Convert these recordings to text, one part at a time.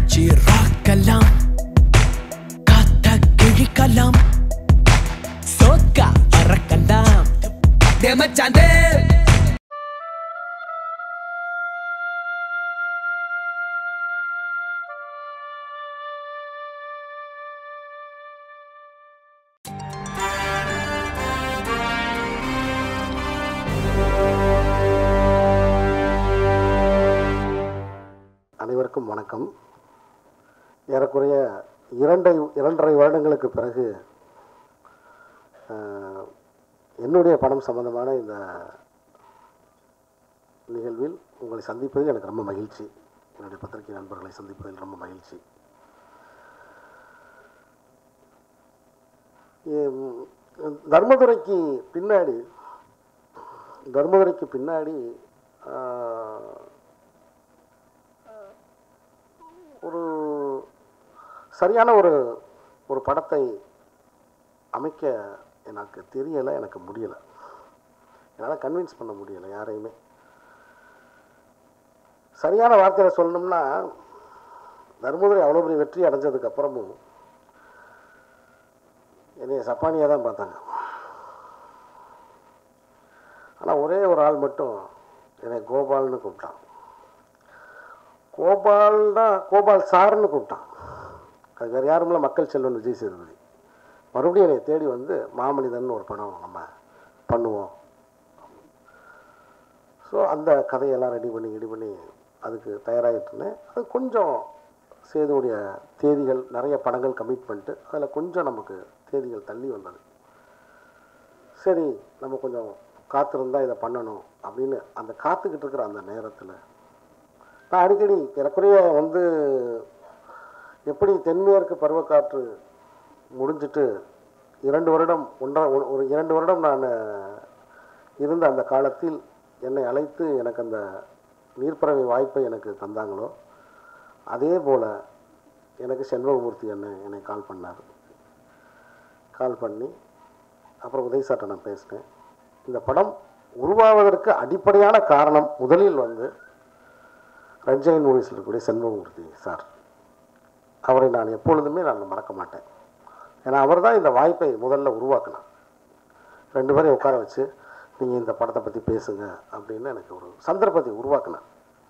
வச்சு ராக்கலாம் காத்த கிழிக்கலாம் சோக்கா பறக்கலாம் டே மச்சான் டே அனைவருக்கும் வணக்கம் ஏறக்குறைய இரண்டை இரண்டரை வருடங்களுக்கு பிறகு அஹ், என்னுடைய படம் சம்பந்தமான இந்த நிகழ்வில் உங்களை சந்திப்பதில் எனக்கு ரொம்ப மகிழ்ச்சி என்னுடைய பத்திரிகை நண்பர்களை சந்திப்பதில் ரொம்ப மகிழ்ச்சி எம், தர்மதுரைக்கு பின்னாடி தர்மதுரைக்கு பின்னாடி ஆஹ், ஒரு சரியான ஒரு ஒரு படத்தை அமைக்க எனக்கு தெரியலை எனக்கு முடியலை என்னால் கன்வின்ஸ் பண்ண முடியலை யாரையுமே சரியான வார்த்தையில் சொல்லணும்னா தர்மபுரி அவ்வளோ பெரிய வெற்றி அடைஞ்சதுக்கு அப்புறமும் என்னைய சப்பானியாக தான் பார்த்தாங்க ஆனால் ஒரே ஒரு ஆள் மட்டும் என்னை கோபால்னு கூப்பிட்டான் கோபால் தான் கோபால் சார்னு கூப்பிட்டான் அது வேறு யாருமில்ல மக்கள் செல்வன் விஜய் சேதுபதி மறுபடியும் என்னை தேடி வந்து மாமனிதன் ஒரு படம் நம்ம பண்ணுவோம் ஸோ அந்த கதையெல்லாம் ரெடி பண்ணி ரெடி பண்ணி அதுக்கு தயாராகிட்டு இருந்தேன் அது கொஞ்சம் சேதுவுடைய தேதிகள் நிறைய படங்கள் கமிட் பண்ணிட்டு அதில் கொஞ்சம் நமக்கு தேதிகள் தள்ளி வந்தது சரி நம்ம கொஞ்சம் காத்திருந்தா இதை பண்ணணும் அப்படின்னு அந்த காத்துக்கிட்டு இருக்கிற அந்த நேரத்தில் நான் அடிக்கடி ஏறக்குறைய வந்து எப்படி தென்மேற்கு பருவக்காற்று முடிஞ்சிட்டு இரண்டு வருடம் ஒன்றா ஒரு- ஒரு இரண்டு வருடம் நான் இருந்த அந்த காலத்தில் என்னை அழைத்து எனக்கு அந்த நீர்ப்பறவை வாய்ப்பை எனக்கு தந்தாங்களோ அதே போல் எனக்கு செண்பகமூர்த்தி அண்ணன் என்னை கால் பண்ணார் கால் பண்ணி அப்புறம் உதய் சார்ட்ட நான் பேசினேன் இந்த படம் உருவாவதற்கு அடிப்படையான காரணம் முதலில் வந்து ரஞ்சன் மூவிஸில் இருக்கக்கூடிய செண்பகமூர்த்தி சார் அவரை நான் எப்பொழுதுமே நான் மறக்க மாட்டேன் ஏன்னா அவர் தான் இந்த வாய்ப்பை முதல்ல உருவாக்கினார் ரெண்டு பேரையும் உட்கார வச்சு நீங்கள் இந்த படத்தை பற்றி பேசுங்க அப்படின்னு எனக்கு ஒரு சந்தர்ப்பத்தை உருவாக்கினார்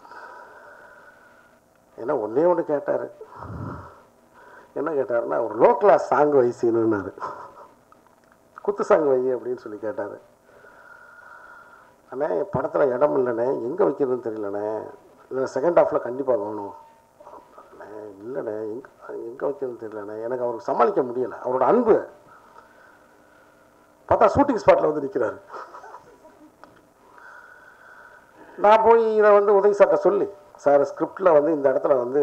ஏன்னா ஒன்றே ஒன்று கேட்டார் என்ன கேட்டாருன்னா ஒரு லோ கிளாஸ் சாங் வைசினுன்னாரு குத்து சாங் வை அப்படின்னு சொல்லி கேட்டார் அண்ணே படத்தில் இடம் இல்லைண்ணே எங்கே வைக்கிறதுன்னு தெரியலண்ணே இல்லை செகண்ட் ஹாஃபில் கண்டிப்பாக வேணும் அண்ணே இல்லைண்ணே எங்கே எங்கே வைக்கிறதுன்னு தெரியலண்ணே எனக்கு அவருக்கு சமாளிக்க முடியலை அவரோட அன்பு பார்த்தா ஷூட்டிங் ஸ்பாட்டில் வந்து நிற்கிறாரு நான் போய் இதை வந்து உதவி சார்ட்ட சொல்லி சார் ஸ்கிரிப்டில் வந்து இந்த இடத்துல வந்து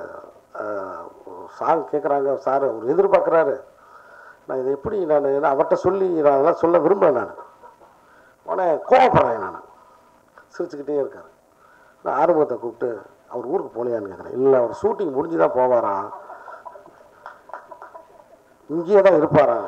சாங் கேட்குறாங்க சார் அவர் எதிர்பார்க்குறாரு நான் இதை எப்படி நான் நான் அவர்கிட்ட சொல்லி நான் அதெல்லாம் சொல்ல விரும்பல நான் உடனே கோவப்படுறேன் நான் சிரிச்சுக்கிட்டே இருக்கார் நான் ஆறுமுகத்தை கூப்பிட்டு அவர் ஊருக்கு போகலையான்னு கேட்குறேன் இல்லை அவர் ஷூட்டிங் முடிஞ்சு தான் போவாராம் இங்கேயே தான் இருப்பாராம்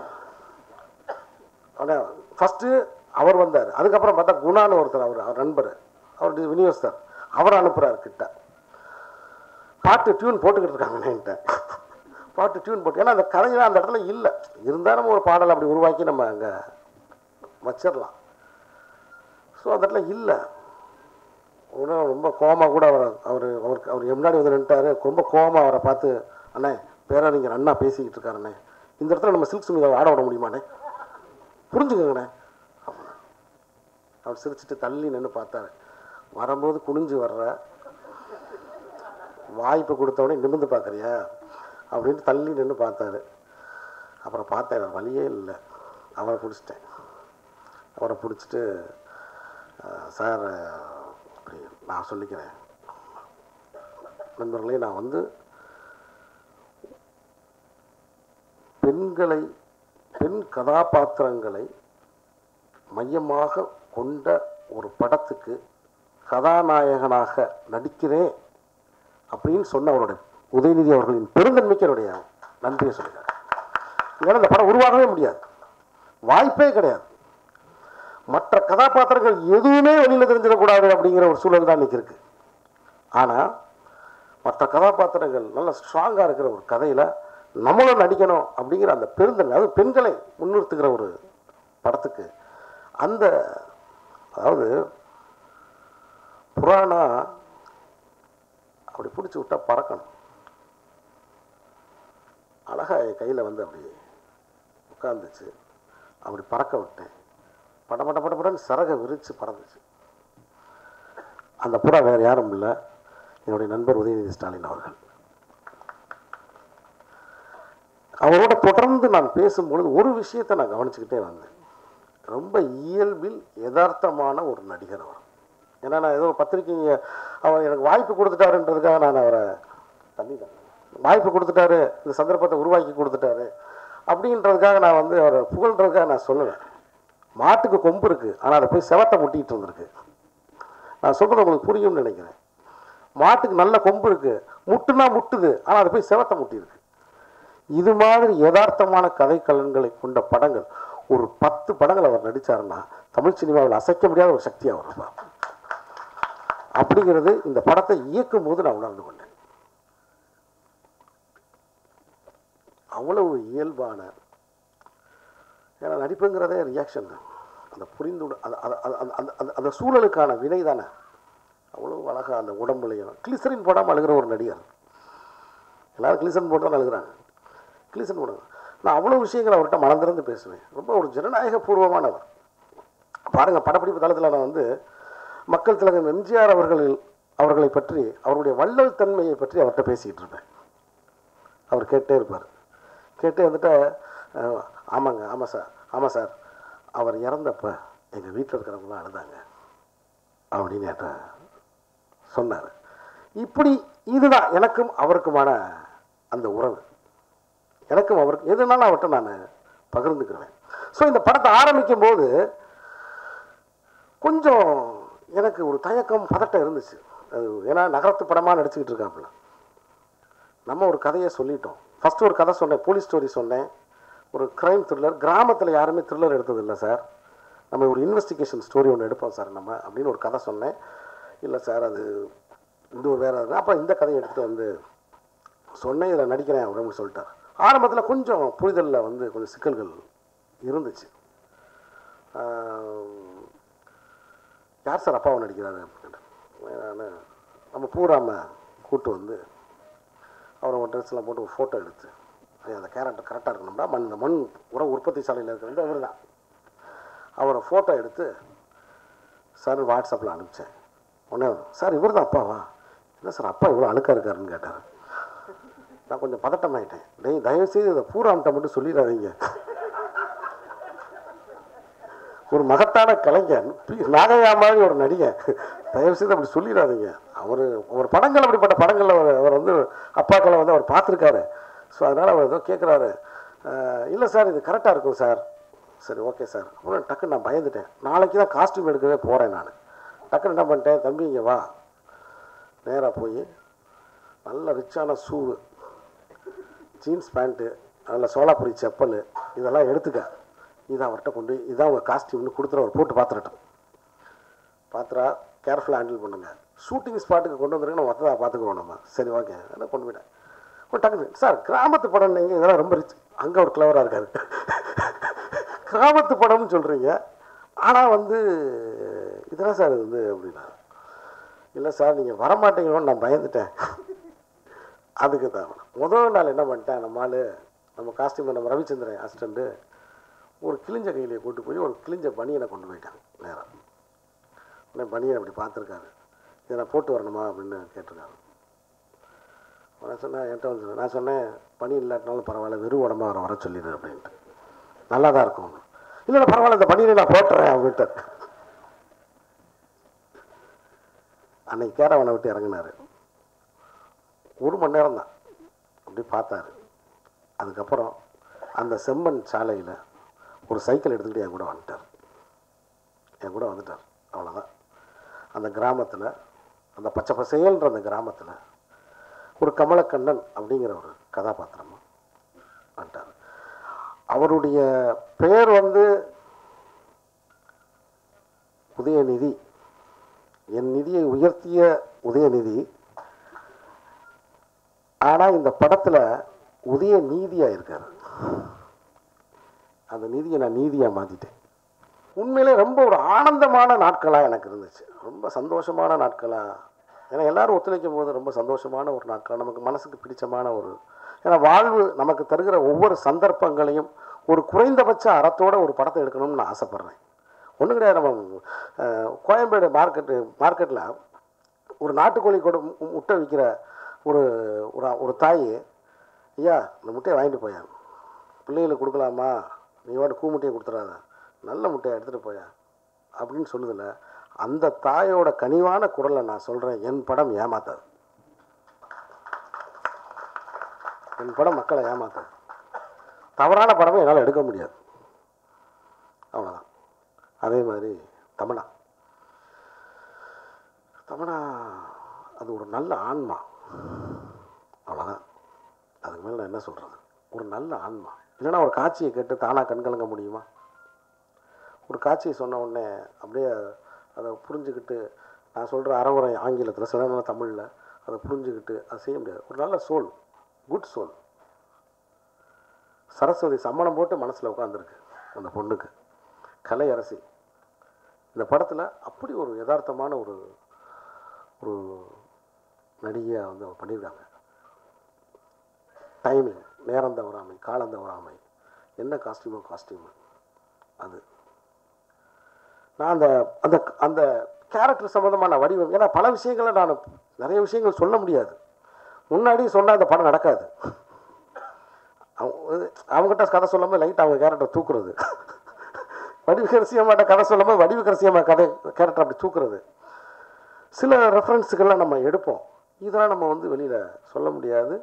ஆனால் ஃபஸ்ட்டு அவர் வந்தார் அதுக்கப்புறம் பார்த்தா குணான்னு ஒருத்தர் அவர் அவர் நண்பர் அவர் விநியோகஸ்தர் அவர் அனுப்புகிறார் கிட்ட பாட்டு டியூன் போட்டுக்கிட்டு இருக்காங்க என்கிட்ட பாட்டு டியூன் போட்டு ஏன்னா அந்த கதையெல்லாம் அந்த இடத்துல இல்லை இருந்தால் நம்ம ஒரு பாடல் அப்படி உருவாக்கி நம்ம அங்கே வச்சிடலாம் ஸோ அந்த இடத்துல இல்லை உடனே ரொம்ப கோமா கூட அவர் அவர் அவருக்கு அவர் முன்னாடி வந்து நின்ட்டாரு ரொம்ப கோமா அவரை பார்த்து அண்ணே பேரறிஞர் அண்ணா பேசிக்கிட்டு இருக்காருண்ணே இந்த இடத்துல நம்ம சில்க் சுமிதாவை ஆட விட முடியுமாண்ணே புரிஞ்சுக்கங்கண்ணே அப்படின்னா. அவர் சிரிச்சிட்டு தள்ளி நின்று பார்த்தாரு வரும்போது குனிஞ்சு வர்ற வாய்ப்பு கொடுத்தவொடனே நிமிர்ந்து பார்க்குறியா அப்படின்னு தள்ளி நின்று பார்த்தாரு அப்புறம் பார்த்தேன் வேற வழியே இல்லை அவரை பிடிச்சிட்டேன் அவரை பிடிச்சிட்டு அஹ், சார் அப்படி நான் சொல்லிக்கிறேன் நண்பர்களே நான் வந்து பெண்களை பெண் கதாபாத்திரங்களை மையமாக கொண்ட ஒரு படத்துக்கு கதாநாயகனாக நடிக்கிறேன் அப்படின்னு சொன்ன அவருடைய உதயநிதி அவர்களின் பெருந்தன்மைக்கு என்னுடைய நன்றியை சொல்லுகிறார் ஏன்னா இந்த படம் உருவாகவே முடியாது வாய்ப்பே கிடையாது மற்ற கதாபாத்திரங்கள் எதுவுமே வெளியில் தெரிஞ்சிடக்கூடாது அப்படிங்கிற ஒரு சூழல் தான் இன்னைக்கு இருக்கு ஆனால் மற்ற கதாபாத்திரங்கள் நல்ல ஸ்ட்ராங்காக இருக்கிற ஒரு கதையில் நம்மளும் நடிக்கணும் அப்படிங்கிற அந்த பெருந்தன்மை அது பெண்களை முன்னிறுத்துகிற ஒரு படத்துக்கு அந்த அதாவது புராணா அப்படி பிடிச்சி விட்டா பறக்கணும் அழகா என் கையில் வந்து அப்படி உட்காந்துச்சு அப்படி பறக்க விட்டேன் பட பட பட படன்னு சரக விரிச்சு பறந்துச்சு அந்த புறா வேறு யாரும் இல்லை என்னுடைய நண்பர் உதயநிதி ஸ்டாலின் அவர்கள் அவரோட தொடர்ந்து நான் பேசும்பொழுது ஒரு விஷயத்தை நான் கவனிச்சுக்கிட்டே வந்தேன் ரொம்ப இயல்பில் யதார்த்தமான ஒரு நடிகர் அவர் ஏன்னா நான் ஏதோ பத்திரிக்கைங்க அவர் எனக்கு வாய்ப்பு கொடுத்துட்டாருன்றதுக்காக நான் அவரை தண்ணி தான் வாய்ப்பு கொடுத்துட்டாரு இந்த சந்தர்ப்பத்தை உருவாக்கி கொடுத்துட்டாரு அப்படின்றதுக்காக நான் வந்து அவரை புகழ்ன்றதுக்காக நான் சொல்லுவேன் மாட்டுக்கு கொம்பு இருக்குது ஆனால் அதை போய் செவத்தை முட்டிகிட்டு இருந்திருக்கு நான் சொல்கிறது உங்களுக்கு புரியும்னு நினைக்கிறேன் மாட்டுக்கு நல்ல கொம்பு இருக்குது முட்டுனா முட்டுது ஆனால் அதை போய் செவத்தை முட்டியிருக்கு இது மாதிரி யதார்த்தமான கதை கலன்களை கொண்ட படங்கள் ஒரு பத்து படங்கள் அவர் நடித்தாருன்னா தமிழ் சினிமாவில் அசைக்க முடியாத ஒரு சக்தி அவர் இருப்பார் அப்படிங்கிறது இந்த படத்தை இயக்கும் போது நான் உணர்ந்து கொண்டேன் அவ்வளவு இயல்பான ஏன்னா நடிப்புங்கிறதே ரியாக்ஷன் தான் அந்த புரிந்து அந்த அந்த- அந்த- அந்த- அந்த- அந்த சூழலுக்கான வினை தானே அவ்வளோ அழகாக அந்த உடம்புலையும் கிளிசரின் போடாமல் அழுகிற ஒரு நடிகர் எல்லாரும் கிளிசரின் போட்டு தான் அழுகிறாங்க கிளிசன் போடுங்க நான் அவ்வளோ விஷயங்கள் அவர்கிட்ட மனந்திறந்து பேசுவேன் ரொம்ப ஒரு ஜனநாயக பூர்வமானவர் பாருங்கள் படப்பிடிப்பு தளத்தில் நான் வந்து மக்கள் திலகம் எம்ஜிஆர் அவர்கள் அவர்களை பற்றி அவருடைய வள்ளல் தன்மையை பற்றி அவர்கிட்ட பேசிக்கிட்டு இருப்பேன் அவர் கேட்டே இருப்பார் கேட்டே வந்துட்டு அஹ், ஆமாங்க ஆமாம் சார் ஆமாம் சார் அவர் இறந்தப்ப எங்கள் வீட்டில் இருக்கிறவங்களாம் அழுதாங்க அப்படின்னு என்கிட்ட சொன்னார் இப்படி இதுதான் எனக்கும் அவருக்குமான அந்த உறவு எனக்கும் அவருக்கு எதுனாலும் அவர்கிட்ட நான் பகிர்ந்துக்குவேன் ஸோ இந்த படத்தை ஆரம்பிக்கும் போது கொஞ்சம் எனக்கு ஒரு தயக்கம் பதட்டம் இருந்துச்சு அது ஏன்னா நகரத்து படமாக நடிச்சுக்கிட்டு இருக்காப்புல நம்ம ஒரு கதையை சொல்லிட்டோம் ஃபஸ்ட்டு ஒரு கதை சொன்னேன் போலீஸ் ஸ்டோரி சொன்னேன் ஒரு க்ரைம் த்ரில்லர் கிராமத்தில் யாருமே த்ரில்லர் எடுத்தது இல்லை சார் நம்ம ஒரு இன்வெஸ்டிகேஷன் ஸ்டோரி ஒன்று எடுப்போம் சார் நம்ம அப்படின்னு ஒரு கதை சொன்னேன் இல்லை சார் அது இது ஒரு வேறு அப்புறம் இந்த கதையை எடுத்துகிட்டு வந்து சொன்னேன் இதில் நடிக்கிறேன் அப்படின்னு சொல்லிட்டார் ஆரம்பத்தில் கொஞ்சம் புரிதலில் வந்து கொஞ்சம் சிக்கல்கள் இருந்துச்சு ஆஹ், யார் சார் அப்பாவை நடிக்கிறாரு அப்படின்னு நான் நம்ம பூராம கூட்டு வந்து அவரை ஒரு ட்ரெஸ்லாம் போட்டு ஒரு ஃபோட்டோ எடுத்து "ஐயா, அந்த கேரக்டர் கரெக்டாக இருக்கணும்னா மண் இந்த மண் உரம் உற்பத்தி சாலையில் இருக்கிறது அவர் தான் அவரை ஃபோட்டோ எடுத்து சார் வாட்ஸ்அப்பில் அனுப்பிச்சேன் உடனே சார் இவர் தான் அப்பாவா என்ன சார் அப்பா இவ்வளோ அழுக்கா இருக்காருன்னு கேட்டார் நான் கொஞ்சம் பதட்டமாயிட்டேன் டேய் தயவுசெய்து இதை பூராம்கிட்ட மட்டும் சொல்லிடாதீங்க ஒரு மகத்தான கலைஞர் பி- நாகையா மாதிரி ஒரு நடிகர் தயவுசெய்து அப்படி சொல்லிடாதீங்க அவர் ஒரு படங்கள் அப்படிப்பட்ட படங்களில் அவர் அவர் வந்து அப்பாக்களை வந்து அவர் பார்த்துருக்காரு ஸோ அதனால் அவர் ஏதோ கேட்குறாரு இல்லை சார் இது கரெக்டாக இருக்கும் சார் சரி ஓகே சார் அப்புறம் டக்குன்னு நான் பயந்துட்டேன் நாளைக்கு தான் காஸ்டியூம் எடுக்கவே போகிறேன் நான் டக்குன்னு என்ன பண்ணிட்டேன் தம்பி இங்கே வா நேராக போய் நல்ல ரிச்சான ஷூ ஜீன்ஸ் பேண்ட்டு நல்ல சோலாபுரி செப்பல் இதெல்லாம் எடுத்துக்க இதை அவர்கிட்ட கொண்டு போய் இதான் உங்கள் காஸ்டியூம்னு கொடுத்துரு அவர் போட்டு பார்த்துடட்டும் பார்த்துரா கேர்ஃபுல்லாக ஹேண்டில் பண்ணுங்க ஷூட்டிங் ஸ்பாட்டுக்கு கொண்டு வந்துருங்க நம்ம மற்றதாக பார்த்துக்குவோம் நம்ம சரி ஓகே என்ன கொண்டு போயிட்டேன் ஒரு டக்குனு சார் கிராமத்து படம் நீங்கள் இதெல்லாம் ரொம்ப ரிச் அங்கே ஒரு கிளவராக இருக்காரு கிராமத்து படம்னு சொல்கிறீங்க ஆனால் வந்து இதெல்லாம் சார் இது வந்து அப்படின்னா இல்லை சார் நீங்கள் வரமாட்டீங்களோன்னு நான் பயந்துட்டேன் அதுக்கு தான் முதல் நாள் என்ன பண்ணிட்டேன் நம்ம ஆளு நம்ம காஸ்டியூம் நம்ம ரவிச்சந்திரன் அசிஸ்டண்ட்டு ஒரு கிழிஞ்ச கையிலே கூட்டு போய் ஒரு கிழிஞ்ச பனியனை கொண்டு போயிட்டாங்க நேராக உடனே பனியனை அப்படி பார்த்துருக்காரு இதை நான் போட்டு வரணுமா அப்படின்னு கேட்டிருக்காரு நான் சொன்னேன் என்கிட்ட வந்து சொன்னேன். நான் சொன்னேன் பனி இல்லாட்டினாலும் பரவாயில்ல வெறும் உடம்பா வர வர சொல்லிடு அப்படின்ட்டு நல்லா தான் இருக்கும் இல்லை இல்லை பரவாயில்ல இந்த பனியனை நான் போட்டுறேன் அப்படின்ட்டு அன்னைக்கு கேரவனை விட்டு இறங்கினாரு ஒரு மணி நேரம் தான் அப்படி பார்த்தாரு அதுக்கப்புறம் அந்த செம்மண் சாலையில் ஒரு சைக்கிள் எடுத்துக்கிட்டு என் கூட வந்துட்டார் என் கூட வந்துட்டார் அவ்வளோதான் அந்த கிராமத்தில் அந்த பச்சை பசேல்ன்ற அந்த கிராமத்தில் ஒரு கமலக்கண்ணன் அப்படிங்கிற ஒரு கதாபாத்திரமா வந்துட்டார் அவருடைய பெயர் வந்து உதயநிதி என் நிதியை உயர்த்திய உதயநிதி ஆனால் இந்த படத்தில் உதய நீதியாக இருக்காரு அந்த நீதியை நான் நீதியாக மாற்றிட்டேன் உண்மையிலே ரொம்ப ஒரு ஆனந்தமான நாட்களாக எனக்கு இருந்துச்சு ரொம்ப சந்தோஷமான நாட்களாக ஏன்னா எல்லாரும் ஒத்துழைக்கும் போது ரொம்ப சந்தோஷமான ஒரு நாட்கள் நமக்கு மனசுக்கு பிடிச்சமான ஒரு ஏன்னா வாழ்வு நமக்கு தருகிற ஒவ்வொரு சந்தர்ப்பங்களையும் ஒரு குறைந்தபட்ச அறத்தோட ஒரு படத்தை எடுக்கணும்னு நான் ஆசைப்பட்றேன் ஒன்றும் கிடையாது நம்ம அஹ், கோயம்பேடு மார்க்கெட்டு மார்க்கெட்டில் ஒரு நாட்டுக்கோழி கூட மு- முட்டை விற்கிற ஒரு ஒரு ஒரு தாய் ஐயா இந்த முட்டையை வாங்கிட்டு போயா பிள்ளைகளுக்கு கொடுக்கலாமா நீ வாட்டு கூ முட்டையை கொடுத்துறாத நல்ல முட்டையை எடுத்துகிட்டு போயா அப்படின்னு சொல்லுதில்ல அந்த தாயோட கனிவான குரலை நான் சொல்கிறேன் என் படம் ஏமாத்தாது என் படம் மக்களை ஏமாத்தாது தவறான படமே என்னால் எடுக்க முடியாது அவ்வளோதான் அதே மாதிரி தமிழா தமிழா அது ஒரு நல்ல ஆன்மா அவ்வளோதான் அதுக்கு மேலே நான் என்ன சொல்கிறது ஒரு நல்ல ஆன்மா இல்லைன்னா ஒரு காட்சியை கேட்டு தானாக கண்கலங்க முடியுமா ஒரு காட்சியை சொன்ன உடனே அப்படியே அதை புரிஞ்சுக்கிட்டு நான் சொல்கிற அறவுரை ஆங்கிலத்தில் சில நேரம் தமிழில் அதை புரிஞ்சுக்கிட்டு அதை செய்ய முடியாது ஒரு நல்ல சோல் குட் சோல் சரஸ்வதி சம்மணம் போட்டு மனசில் உட்காந்துருக்கு அந்த பொண்ணுக்கு கலை அரசி இந்த படத்தில் அப்படி ஒரு யதார்த்தமான ஒரு ஒரு நடிகையாக வந்து அவங்க பண்ணியிருக்காங்க டைமிங் நேரம் தவறாமை காலம் தவறாமை என்ன காஸ்டியூமோ காஸ்டியூமு அது நான் அந்த அந்த அந்த கேரக்டர் சம்மந்தமான வடிவம் ஏன்னா பல விஷயங்களை நான் நிறைய விஷயங்கள் சொல்ல முடியாது முன்னாடி சொன்னால் அந்த படம் நடக்காது அவங்க அவங்ககிட்ட கதை சொல்லும்போது லைட் அவங்க கேரக்டர் தூக்குறது வடிவுக்கரசியம்மாட்ட கதை சொல்லும்போது வடிவுக்கரசியம்மா கதை கேரக்டர் அப்படி தூக்குறது சில ரெஃபரன்ஸுக்கெல்லாம் நம்ம எடுப்போம் இதெல்லாம் நம்ம வந்து வெளியில் சொல்ல முடியாது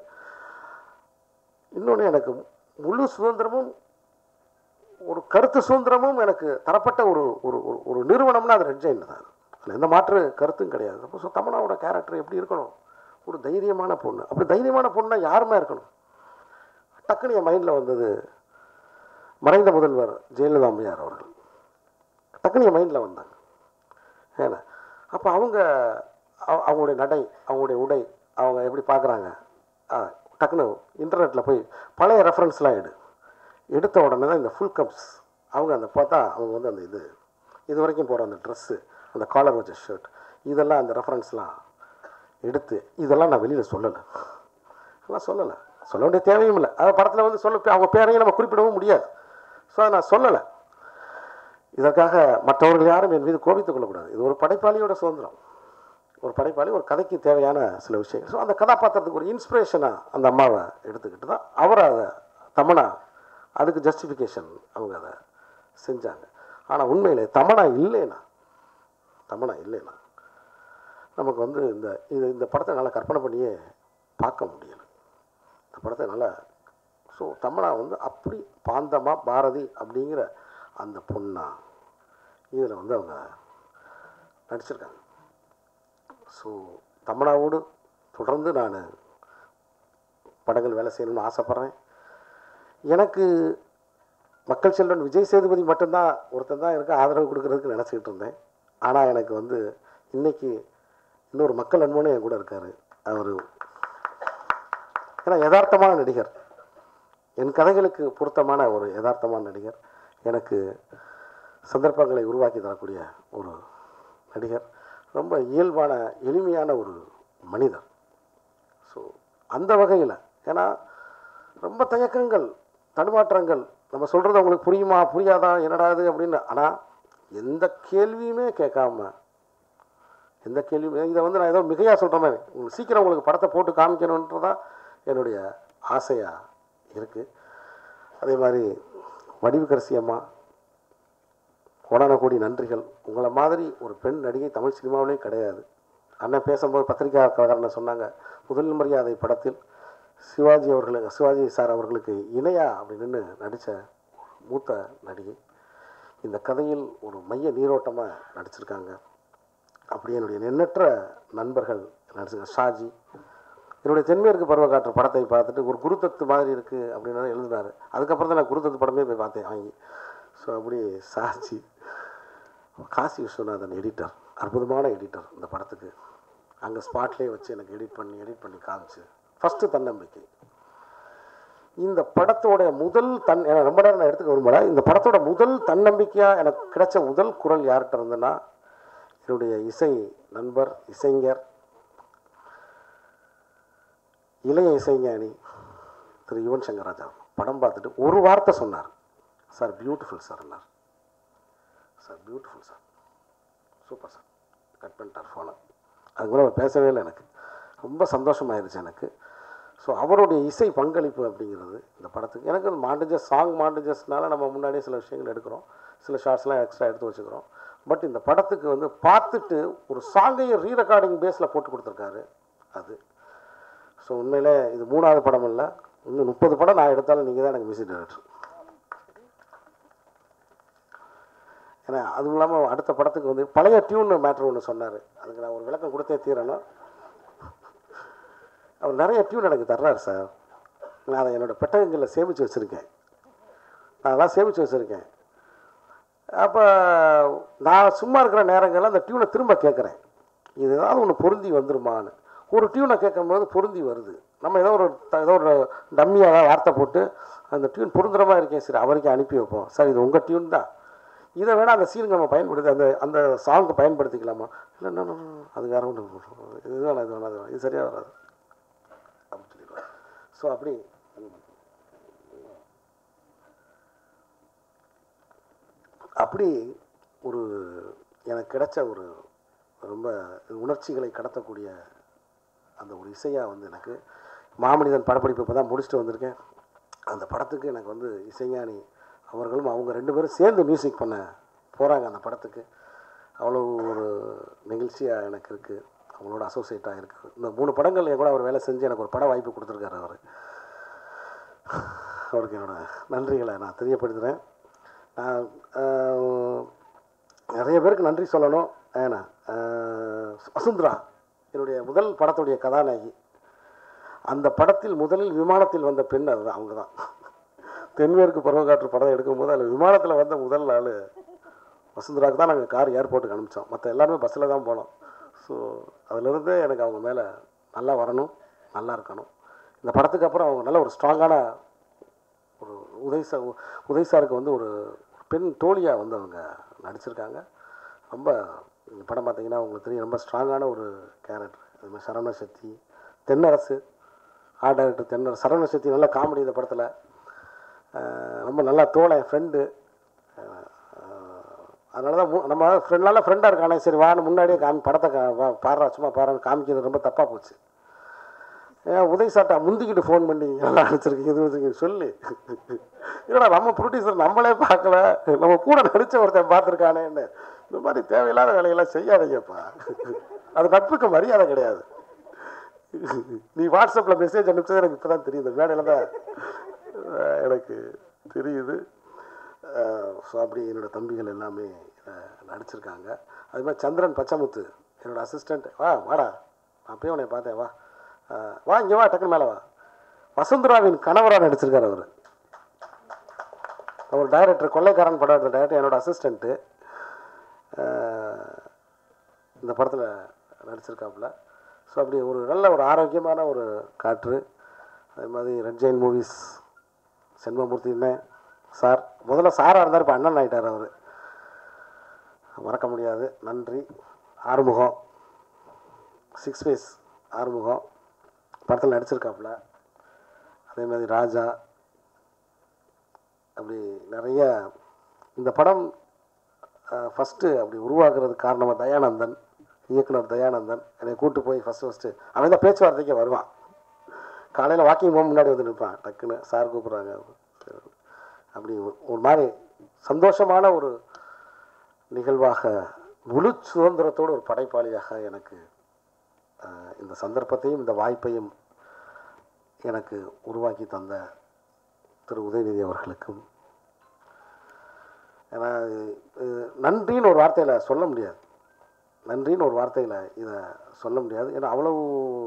இன்னொன்று எனக்கு முழு சுதந்திரமும் ஒரு கருத்து சுதந்திரமும் எனக்கு தரப்பட்ட ஒரு ஒரு ஒரு- ஒரு நிறுவனம்னா அது ரெட் ஜெயின் தான் அதில் எந்த மாற்று கருத்தும் கிடையாது அப்போ ஸோ தமனாவோட கேரக்டர் எப்படி இருக்கணும் ஒரு தைரியமான பொண்ணு அப்படி தைரியமான பொண்ணுனா யாருமே இருக்கணும் டக்குனு என் மைண்டில் வந்தது மறைந்த முதல்வர் ஜெயலலிதா அம்மையார் அவர்கள் டக்குனு என் மைண்டில் வந்தாங்க ஏன்னா அப்போ அவங்க அவ- அவங்களுடைய நடை அவங்களுடைய உடை அவங்க எப்படி பார்க்குறாங்க டக்குனு இன்டர்நெட்டில் போய் பழைய ரெஃபரன்ஸ்லாம் எடு எடுத்த உடனே தான் இந்த ஃபுல் கப்ஸ் அவங்க அந்த பார்த்தா அவங்க வந்து அந்த இது இது வரைக்கும் போகிற அந்த ட்ரெஸ்ஸு அந்த காலர் வச்ச ஷர்ட் இதெல்லாம் அந்த ரெஃபரன்ஸ்லாம் எடுத்து இதெல்லாம் நான் வெளியில் சொல்லலை அதெல்லாம் சொல்லலை சொல்ல வேண்டிய தேவையும் இல்லை அது படத்தில் வந்து சொல்ல அவங்க பேரையும் நம்ம குறிப்பிடவும் முடியாது ஸோ அதை நான் சொல்லலை இதற்காக மற்றவர்கள் யாரும் என் மீது கோபித்துக் கொள்ளக்கூடாது இது ஒரு படைப்பாளியோட சுதந்திரம் ஒரு படைப்பாளி ஒரு கதைக்கு தேவையான சில விஷயங்கள் ஸோ அந்த கதாபாத்திரத்துக்கு ஒரு இன்ஸ்பிரேஷனாக அந்த அம்மாவை எடுத்துக்கிட்டு தான் அவர் அதை தமனா அதுக்கு ஜஸ்டிஃபிகேஷன் அவங்க அதை செஞ்சாங்க ஆனால் உண்மையிலே தமனா இல்லைனா தமனா இல்லைனா நமக்கு வந்து இந்த இது இந்த படத்தை நல்லா கற்பனை பண்ணியே பார்க்க முடியல இந்த படத்தை நல்லா ஸோ தமனா வந்து அப்படி பாந்தமா பாரதி அப்படிங்கிற அந்த பொண்ணா இதில் வந்து அவங்க நடிச்சிருக்காங்க ஸோ தமனாவோடு தொடர்ந்து நான் படங்கள் வேலை செய்யணும்னு ஆசைப்பட்றேன் எனக்கு மக்கள் செல்வன் விஜய் சேதுபதி மட்டும்தான் ஒருத்தன் தான் எனக்கு ஆதரவு கொடுக்கறதுக்கு நினச்சிக்கிட்டு இருந்தேன் ஆனால் எனக்கு வந்து இன்னைக்கு இன்னொரு மக்கள் அன்பனும் என் கூட இருக்கார் அவர் ஏன்னா யதார்த்தமான நடிகர் என் கதைகளுக்கு பொருத்தமான ஒரு யதார்த்தமான நடிகர் எனக்கு சந்தர்ப்பங்களை உருவாக்கி தரக்கூடிய ஒரு நடிகர் ரொம்ப இயல்பான எளிமையான ஒரு மனிதர் ஸோ அந்த வகையில் ஏன்னா ரொம்ப தயக்கங்கள் தடுமாற்றங்கள் நம்ம சொல்கிறது அவங்களுக்கு புரியுமா புரியாதா என்னடா இது அப்படின்னு ஆனால் எந்த கேள்வியுமே கேட்காம எந்த கேள்வியுமே இதை வந்து நான் ஏதோ மிகையாக சொல்கிற மாதிரி உங்களுக்கு சீக்கிரம் உங்களுக்கு படத்தை போட்டு காமிக்கணுன்றதான் என்னுடைய ஆசையாக இருக்குது அதே மாதிரி வடிவுக்கரசி அம்மா கோடான கோடி நன்றிகள் உங்களை மாதிரி ஒரு பெண் நடிகை தமிழ் சினிமாவிலே கிடையாது அண்ணன் பேசும்போது பத்திரிகையாளர்காரனை சொன்னாங்க முதல் மரியாதை படத்தில் சிவாஜி அவர்களுக்கு சிவாஜி சார் அவர்களுக்கு இணையா அப்படின்னு நடித்த மூத்த நடிகை இந்த கதையில் ஒரு மைய நீரோட்டமாக நடிச்சிருக்காங்க அப்படி என்னுடைய எண்ணற்ற நண்பர்கள் நடிச்சிருக்காங்க ஷாஜி என்னுடைய தென்மேற்கு பருவக்காற்று படத்தை பார்த்துட்டு ஒரு குருத்தத்து மாதிரி இருக்குது அப்படின்னு எழுதினாரு அதுக்கப்புறம் தான் நான் குருத்தத்து படமே போய் பார்த்தேன் வாங்கி ஸோ அப்படி சாட்சி காசி விஸ்வநாதன் எடிட்டர் அற்புதமான எடிட்டர் இந்த படத்துக்கு அங்கே ஸ்பாட்லேயே வச்சு எனக்கு எடிட் பண்ணி எடிட் பண்ணி காமிச்சு ஃபஸ்ட்டு தன்னம்பிக்கை இந்த படத்தோட முதல் தன் எனக்கு ரொம்ப நேரம் நான் எடுத்துக்க விரும்பல இந்த படத்தோட முதல் தன்னம்பிக்கையாக எனக்கு கிடைச்ச முதல் குரல் யார்கிட்ட இருந்ததுன்னா என்னுடைய இசை நண்பர் இசைஞர் இளைய இசைஞானி திரு யுவன் சங்கர் ராஜா படம் பார்த்துட்டு ஒரு வார்த்தை சொன்னார் சார் பியூட்டிஃபுல் சார்னார் sir beautiful sir super sir cut பண்ணிட்டார் ஃபோனை அதுக்கு மேலே அவர் பேசவே இல்லை எனக்கு ரொம்ப சந்தோஷமாயிருச்சு எனக்கு ஸோ அவருடைய இசை பங்களிப்பு அப்படிங்கிறது இந்த படத்துக்கு எனக்கு அந்த மாண்டேஜஸ் சாங் மாண்டேஜஸ்னால நம்ம முன்னாடியே சில விஷயங்கள் எடுக்கிறோம் சில ஷார்ட்ஸ்லாம் எக்ஸ்ட்ரா எடுத்து வச்சுக்கிறோம் பட் இந்த படத்துக்கு வந்து பார்த்துட்டு ஒரு சாங்கையும் ரீ ரெக்கார்டிங் பேஸில் போட்டு கொடுத்துருக்காரு அது ஸோ உண்மையிலே இது மூணாவது படம் இல்லை இன்னும் முப்பது படம் நான் எடுத்தாலும் நீங்கள் தான் எனக்கு மியூசிக் டைரக்டர் ஏன்னா அதுவும் இல்லாமல் அடுத்த படத்துக்கு வந்து பழைய டியூன் மேட்ரு ஒன்று சொன்னார் அதுக்கு நான் ஒரு விளக்கம் கொடுத்தே தீரணும் அவர் நிறைய டியூன் எனக்கு தர்றாரு சார் நான் அதை என்னோடய பெட்டகங்களில் சேமித்து வச்சுருக்கேன் நான் அதெல்லாம் சேமித்து வச்சுருக்கேன் அப்போ நான் சும்மா இருக்கிற நேரங்களில் அந்த டியூனை திரும்ப கேட்குறேன் இது ஏதாவது ஒன்று பொருந்தி வந்துருமான்னு ஒரு டியூனை கேட்கும்போது பொருந்தி வருது நம்ம ஏதோ ஒரு த- ஏதோ ஒரு டம்மியாக வார்த்தை போட்டு அந்த டியூன் பொருந்துற மாதிரி இருக்கேன் சரி அவருக்கு அனுப்பி வைப்போம் சார் இது உங்கள் டியூன் தான் இதை வேணால் அந்த சீனுக்கு நம்ம பயன்படுத்தி அந்த அந்த சாங்க்கு பயன்படுத்திக்கலாமா இல்லை no, no, no, no, அது வேற ஒன்று இது வேணாம் இது வேணாம் இது வேணாம் இது சரியாக வராது அப்படின்னு சொல்லிடுவாங்க ஸோ அப்படி அப்படி ஒரு எனக்கு கிடைச்ச ஒரு ரொம்ப உணர்ச்சிகளை கடத்தக்கூடிய அந்த ஒரு இசையாக வந்து எனக்கு மாமனிதன் படப்பிடிப்பு இப்போ தான் முடிச்சுட்டு வந்திருக்கேன் அந்த படத்துக்கு எனக்கு வந்து இசைஞானி அவர்களும் அவங்க ரெண்டு பேரும் சேர்ந்து மியூசிக் பண்ண போகிறாங்க அந்த படத்துக்கு அவ்வளோ ஒரு நெகிழ்ச்சியாக எனக்கு இருக்குது அவங்களோட அசோசியேட்டாக இருக்குது இந்த மூணு படங்கள் என் கூட அவர் வேலை செஞ்சு எனக்கு ஒரு பட வாய்ப்பு கொடுத்துருக்காரு அவர் அவருக்கு என்னோட நன்றிகளை நான் தெரியப்படுத்துகிறேன் நான் ஆஹ், நிறைய பேருக்கு நன்றி சொல்லணும் ஏன்னா ஆஹ், வசுந்தரா என்னுடைய முதல் படத்துடைய கதாநாயகி அந்த படத்தில் முதலில் விமானத்தில் வந்த பெண் அதுதான் அவங்க தான் தென்மேற்கு பருவக்காற்று படம் எடுக்கும்போது அதில் விமானத்தில் வந்த முதல் நாள் வசுந்தராவுக்கு தான் நாங்கள் கார் ஏர்போர்ட்டுக்கு அனுப்பிச்சோம் மற்ற எல்லாருமே பஸ்ஸில் தான் போனோம் ஸோ அதிலிருந்து எனக்கு அவங்க மேலே நல்லா வரணும் நல்லா இருக்கணும் இந்த படத்துக்கு அப்புறம் அவங்க நல்ல ஒரு ஸ்ட்ராங்கான ஒரு உதய் சார் உதய் சாருக்கு வந்து ஒரு ஒரு பெண் தோழியாக வந்து அவங்க நடிச்சிருக்காங்க ரொம்ப இந்த படம் பார்த்தீங்கன்னா உங்களுக்கு தெரியும் ரொம்ப ஸ்ட்ராங்கான ஒரு கேரக்டர் அது மாதிரி சரவண சக்தி தென்னரசு ஆர்ட் டைரக்டர் தென்னரசு சரவண சக்தி நல்ல காமெடி இந்த படத்தில் ரொம்ப நல்லா தோழன் ஃப்ரெண்டு அதனால தான் மூ- நம்ம ஃப்ரெண்ட்னால ஃப்ரெண்டாக இருக்கானே சரி வான்னு முன்னாடியே காமி படத்தை கா வா பாடுறா சும்மா பாருன்னு காமிக்கிறது ரொம்ப தப்பாக போச்சு ஏன் உதய் சாட்டா முந்திக்கிட்டு ஃபோன் பண்ணி நல்லா நடிச்சிருக்கீங்க இது வச்சுருக்கீங்க சொல்லி இல்லைடா நம்ம ப்ரொடியூசர் நம்மளே பார்க்கல நம்ம கூட நடித்த ஒருத்தன் பார்த்துருக்கானேன்னு இந்த மாதிரி தேவையில்லாத வேலையெல்லாம் செய்யாதீங்கப்பா அது நட்புக்கு மரியாதை கிடையாது நீ வாட்ஸ்அப்பில் மெசேஜ் அனுப்பிச்சது எனக்கு இப்போ தான் தெரியுது மேடையில் தான் அஹ், எனக்கு தெரியுது ஸோ அப்படி என்னோட தம்பிகள் எல்லாமே அஹ், நடிச்சிருக்காங்க அது மாதிரி சந்திரன் பச்சைமுத்து என்னோட அசிஸ்டண்ட் வா வாடா நான் அப்பயே உன்னை பார்த்தேன் வா அஹ், வா இங்கே வா டக்குன்னு மேலே வா வசுந்தராவின் கணவராக நடிச்சிருக்காரு அவர் அவர் டைரக்டர் கொள்ளைக்காரன் படம் எடுத்த டைரக்டர் என்னோட அசிஸ்டண்ட்டு இந்த படத்தில் நடிச்சிருக்காப்புல ஸோ அப்படி ஒரு நல்ல ஒரு ஆரோக்கியமான ஒரு காற்று அதே மாதிரி ரெட் ஜெயின் மூவிஸ் செண்பமூர்த்தின்னு சார் முதல்ல சாராக இருந்தார் இப்போ அண்ணன் ஆகிட்டார் அவர் மறக்க முடியாது நன்றி ஆறுமுகம் சிக்ஸ் ஃபேஸ் ஆறுமுகம் படத்தில் நடிச்சிருக்காப்புல அதே மாதிரி ராஜா அப்படி நிறைய இந்த படம் ஃபஸ்ட்டு அப்படி உருவாக்குறதுக்கு காரணமாக தயானந்தன் இயக்குனர் தயானந்தன் என்னை கூட்டு போய் ஃபஸ்ட்டு ஃபஸ்ட்டு அவன் தான் பேச்சுவார்த்தைக்கே வருவான் காலையில் வாக்கிங் போக முன்னாடி வந்து நிற்பான் டக்குன்னு சார் கூப்பிட்றாங்க அப்படி ஒரு- ஒரு மாதிரி சந்தோஷமான ஒரு நிகழ்வாக முழு சுதந்திரத்தோடு ஒரு படைப்பாளியாக எனக்கு அஹ், இந்த சந்தர்ப்பத்தையும் இந்த வாய்ப்பையும் எனக்கு உருவாக்கி தந்த திரு உதயநிதி அவர்களுக்கும் ஏன்னா இது- இது நன்றின்னு ஒரு வார்த்தையில் சொல்ல முடியாது நன்றின்னு ஒரு வார்த்தையில் இதை சொல்ல முடியாது ஏன்னா அவ்வளவு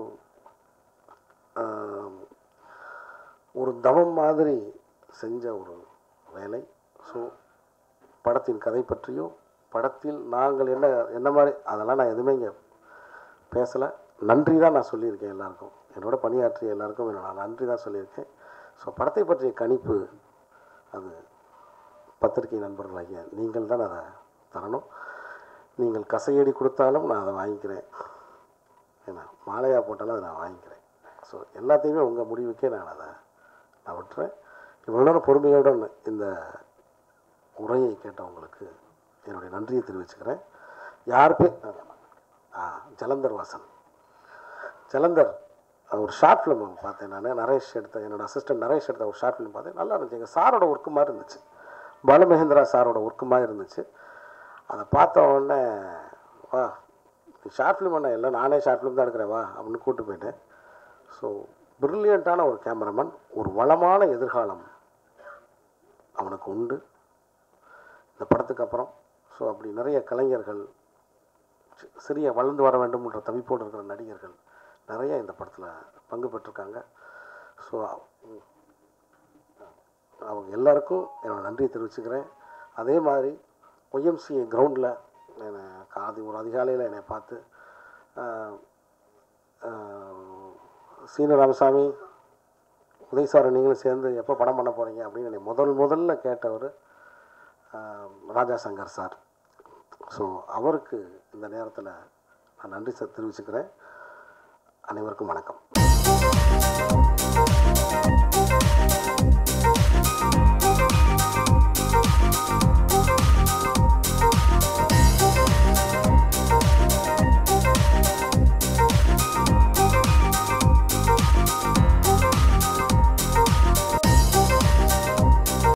ஆம், ஒரு தவம் மாதிரி செஞ்ச ஒரு வேலை ஸோ படத்தின் கதை பற்றியும் படத்தில் நாங்கள் என்ன என்ன மாதிரி அதெல்லாம் நான் எதுவுமே இங்கே பேசலை நன்றி தான் நான் சொல்லியிருக்கேன் எல்லாருக்கும் என்னோட பணியாற்றிய எல்லாருக்கும் நான் நன்றி தான் சொல்லியிருக்கேன் ஸோ படத்தை பற்றிய கணிப்பு அது பத்திரிகை நண்பர்களாகிய நீங்கள் தான் அதை தரணும் நீங்கள் கசையடி கொடுத்தாலும் நான் அதை வாங்கிக்கிறேன் ஏன்னா மாலையாக போட்டாலும் அதை நான் வாங்கிக்கிறேன் ஸோ எல்லாத்தையுமே உங்கள் முடிவுக்கே நான் அதை நான் விட்டுறேன் இவ்வளோ நேரம் பொறுமையுடன் இந்த உரையை கேட்டவங்களுக்கு என்னுடைய நன்றியை தெரிவிச்சுக்கிறேன் யார் பே ஆ ஜலந்தர் வாசன் ஜலந்தர் அது ஒரு ஷார்ட் ஃபிலிம் பார்த்தேன் நான் நரேஷ் எடுத்த என்னோட அசிஸ்டன்ட் நரேஷ் எடுத்த ஒரு ஷார்ட் ஃபிலிம் பார்த்தேன் நல்லா இருந்துச்சு எங்கள் சாரோட ஒர்க்கு மாதிரி இருந்துச்சு பாலுமகேந்திரா சாரோட ஒர்க்கு மாதிரி இருந்துச்சு அதை பார்த்த உடனே வா நீ ஷார்ட் ஃபிலிம் பண்ண இல்லை நானே ஷார்ட் ஃபிலிம் தான் எடுக்கிறேன் வா அப்படின்னு கூப்பிட்டு போயிட்டேன் ஸோ பிரில்லியண்ட்டான ஒரு கேமராமேன் ஒரு வளமான எதிர்காலம் அவனுக்கு உண்டு இந்த படத்துக்கு அப்புறம் ஸோ அப்படி நிறைய கலைஞர்கள் சி- சிறிய வளர்ந்து வர வேண்டும்ன்ற தவிப்போடு இருக்கிற நடிகர்கள் நிறைய இந்த படத்தில் பங்கு பெற்றிருக்காங்க ஸோ அவங்க எல்லாருக்கும் என்னோட நன்றியை தெரிவிச்சுக்கிறேன் அதே மாதிரி ஒய்எம்சிஏ கிரவுண்டில் என்னை காதி ஒரு அதிகாலையில் என்னை பார்த்து ஆஹ், ஆஹ், சீன ராமசாமி உதய் சார் நீங்களும் சேர்ந்து எப்போ படம் பண்ண போகிறீங்க அப்படின்னு என்னை முதல் முதல்ல கேட்டவர் ஆஹ், ராஜா சங்கர் சார் ஸோ அவருக்கு இந்த நேரத்தில் நான் நன்றி சார் தெரிவிச்சுக்கிறேன் அனைவருக்கும் வணக்கம்